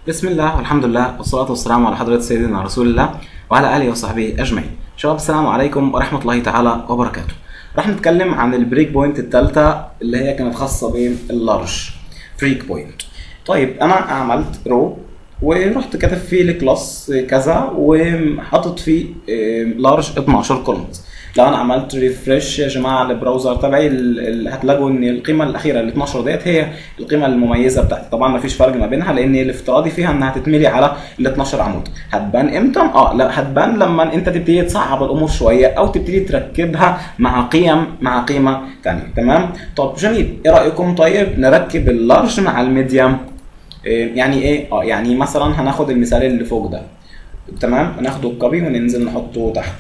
بسم الله والحمد لله والصلاة والسلام على حضرة سيدنا رسول الله وعلى آله وصحبه أجمعين. شباب السلام عليكم ورحمة الله تعالى وبركاته. راح نتكلم عن البريك بوينت الثالثة اللي هي كانت خاصة باللارج بريك بوينت. طيب أنا عملت رو ورحت كاتب فيه الكلاس كذا وحاطط فيه لارج 12 كولومز. لو انا عملت ريفرش يا جماعه على البراوزر تبعي ال- ال- هتلاقوا ان القيمه الاخيره ال 12 ديت هي القيمه المميزه بتاعتي طبعا ما فيش فرق ما بينها لان الافتراضي فيها انها تتملي على ال 12 عمود هتبان امتى اه لا هتبان لما انت تبتدي تصعب الامور شويه او تبتدي تركبها مع قيم مع قيمه ثانيه تمام طب جميل ايه رايكم طيب نركب اللارج مع الميديم إيه يعني ايه اه يعني مثلا هناخد المثال اللي فوق ده تمام ناخده الكوبي وننزل نحطه تحت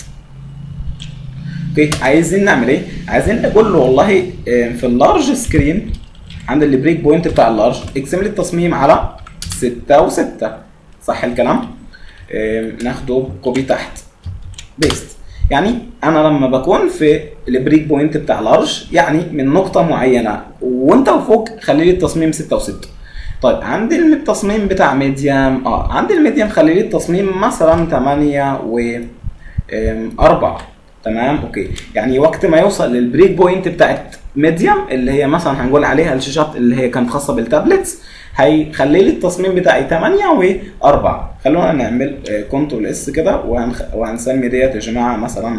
اوكي عايزين نعمل ايه؟ عايزين نقول له والله آه، في اللارج سكرين عند البريك بوينت بتاع اللارج اقسم لي التصميم على 6 و6 صح الكلام؟ آه، ناخده كوبي تحت بيست يعني انا لما بكون في البريك بوينت بتاع لارج يعني من نقطه معينه وانت وفوق خلي لي التصميم 6 و6 طيب عندي التصميم بتاع ميديم اه عندي الميديم خلي لي التصميم مثلا 8 و 4 تمام اوكي يعني وقت ما يوصل للبريك بوينت بتاعت ميديم اللي هي مثلا هنقول عليها الشاشات اللي هي كانت خاصه بالتابلتس هيخلي لي التصميم بتاعي 8 و4 خلونا نعمل كنترول اس كده وهنخ... وهنسمي ديت يا جماعه مثلا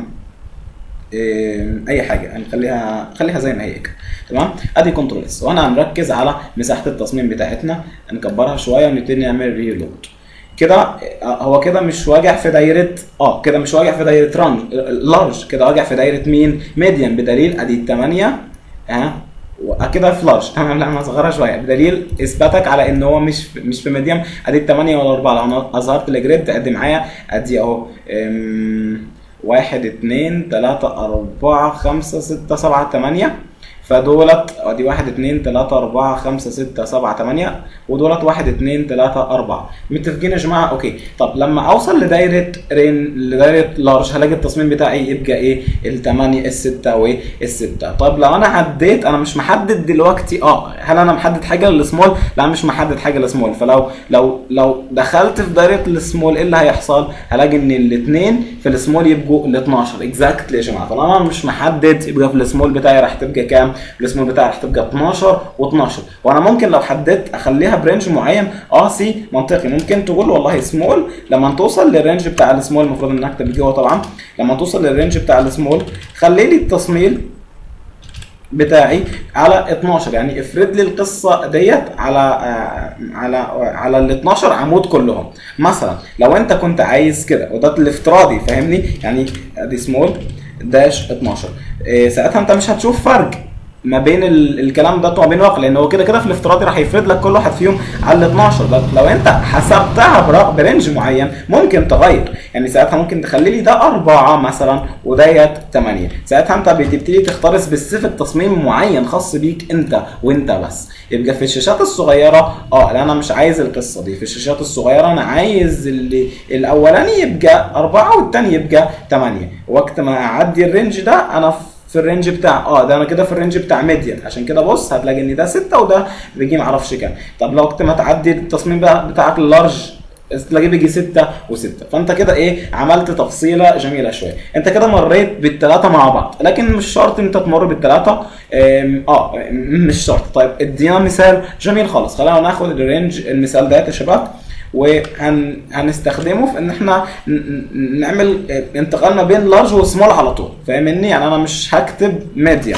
إيه، اي حاجه هنخليها خليها زي ما هي كده تمام ادي كنترول اس وانا هنركز على مساحه التصميم بتاعتنا نكبرها شويه ونبتدي نعمل ريلود كده آه، هو كده مش واجع في دايره اه كده مش واجع في دايره رانج لارج كده واجع في دايره مين ميديم بدليل ادي 8 ها كده في لارج تمام لا انا هصغرها شويه بدليل اثباتك على ان هو مش في مش في ميديم ادي 8 ولا 4 لو انا اظهرت الجريد ادي معايا ادي اهو أم، واحد اتنين تلاتة أربعة خمسة ستة سبعة تمانية فدولت ادي واحد اتنين تلاتة أربعة خمسة ستة سبعة تمانية ودولت واحد اتنين تلاتة أربعة متفقين يا جماعة؟ أوكي طب لما أوصل لدايرة رين لدايرة لارج هلاقي التصميم بتاعي يبقى إيه؟ التمانية الستة والستة طب لو أنا عديت أنا مش محدد دلوقتي أه هل أنا محدد حاجة للسمول؟ لا مش محدد حاجة للسمول فلو لو لو دخلت في دايرة السمول إيه اللي هيحصل؟ هلاقي إن الاتنين في السمول يبقوا ال 12 اكزاكتلي يا جماعة طالما أنا مش محدد يبقى في السمول بتاعي راح تبقى كام؟ السمول بتاعي راح تبقى 12 و12 وانا ممكن لو حددت اخليها برينج معين اه سي منطقي ممكن تقول والله سمول لما توصل للرينج بتاع السمول المفروض ان اكتب جوه طبعا لما توصل للرينج بتاع السمول خلي لي التصميم بتاعي على 12 يعني افرد لي القصه ديت على آه، على على ال 12 عمود كلهم مثلا لو انت كنت عايز كده وده الافتراضي فاهمني يعني ادي سمول داش 12 إيه ساعتها انت مش هتشوف فرق ما بين ال- الكلام ده وما بين الواقع لان هو كده كده في الافتراضي راح يفرد لك كل واحد فيهم على ال 12 ده لو انت حسبتها برا- برينج معين ممكن تغير يعني ساعتها ممكن تخلي لي ده أربعة مثلا وديت 8 ساعتها انت بتبتدي تختار سبيسيفيك تصميم معين خاص بيك انت وانت بس يبقى في الشاشات الصغيره اه لا انا مش عايز القصه دي في الشاشات الصغيره انا عايز اللي الاولاني يبقى أربعة والتاني يبقى 8 وقت ما اعدي الرينج ده انا في الرينج بتاع اه ده انا كده في الرينج بتاع ميديان عشان كده بص هتلاقي ان ده 6 وده بيجي معرفش كام طب لو وقت ما تعدي التصميم بقى بتاعك اللارج تلاقيه بيجي 6 و6 فانت كده ايه عملت تفصيله جميله شويه انت كده مريت بالثلاثه مع بعض لكن مش شرط انت تمر بالثلاثه اه م- مش شرط طيب ادينا مثال جميل خالص خلينا ناخد الرينج المثال ده يا شباب وهنستخدمه في ان احنا ن- ن- نعمل انتقال ما بين لارج وسمول على طول فاهمني يعني انا مش هكتب ميديم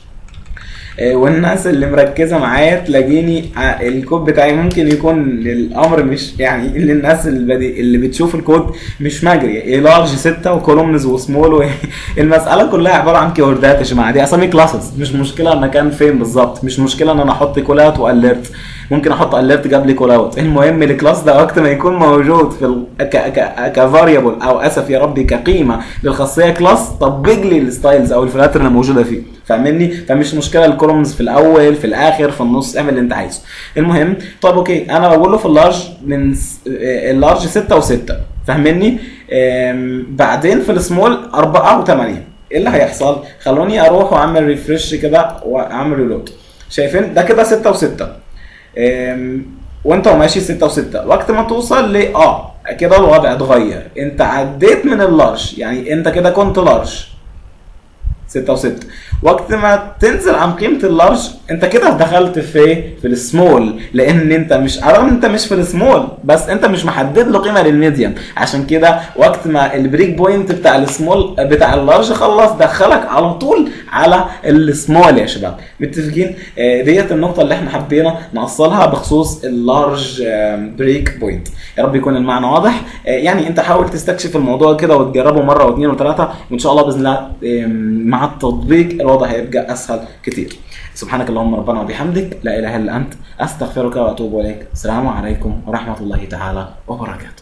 آه، والناس اللي مركزه معايا تلاقيني ع- الكود بتاعي ممكن يكون الامر مش يعني للناس اللي, بدي اللي بتشوف الكود مش مجري ايه لارج 6 وكولومنز وسمول و... المساله كلها عباره عن كيوردات يا جماعه دي اسامي كلاسز مش مشكله انا كان فين بالظبط مش مشكله ان انا احط كولات واليرت ممكن احط اليرت قبل كولاوت المهم الكلاس ده وقت ما يكون موجود في ال... ك... ك... كفاريبل او اسف يا ربي كقيمه للخاصيه كلاس طبق لي الستايلز او الفلاتر اللي موجوده فيه فاهمني فمش مشكله الكولومز في الاول في الاخر في النص اعمل اللي انت عايزه المهم طيب اوكي انا بقول له في اللارج من س- آه، اللارج 6 و6 فاهمني آم، بعدين في السمول 4 و8 ايه اللي هيحصل خلوني اروح واعمل ريفرش كده واعمل ريلود شايفين ده كده 6 و6 أم، وانت وماشي 6 و6 وقت ما توصل ل اه كده الوضع اتغير انت عديت من اللارج يعني انت كده كنت لارج 6 و6 وقت ما تنزل عن قيمه اللارج انت كده دخلت في في السمول لان انت مش رغم انت مش في السمول بس انت مش محدد له قيمه للميديم عشان كده وقت ما البريك بوينت بتاع السمول بتاع اللارج خلص دخلك على طول على السمول يا شباب متفقين آه، ديت النقطه اللي احنا حبينا نوصلها بخصوص اللارج بريك بوينت يا رب يكون المعنى واضح آه، يعني انت حاول تستكشف الموضوع كده وتجربه مره واثنين وثلاثه وان شاء الله باذن الله آم، مع التطبيق الوضع هيبقى اسهل كتير سبحانك اللهم ربنا وبحمدك لا اله الا انت استغفرك واتوب اليك السلام عليكم ورحمه الله تعالى وبركاته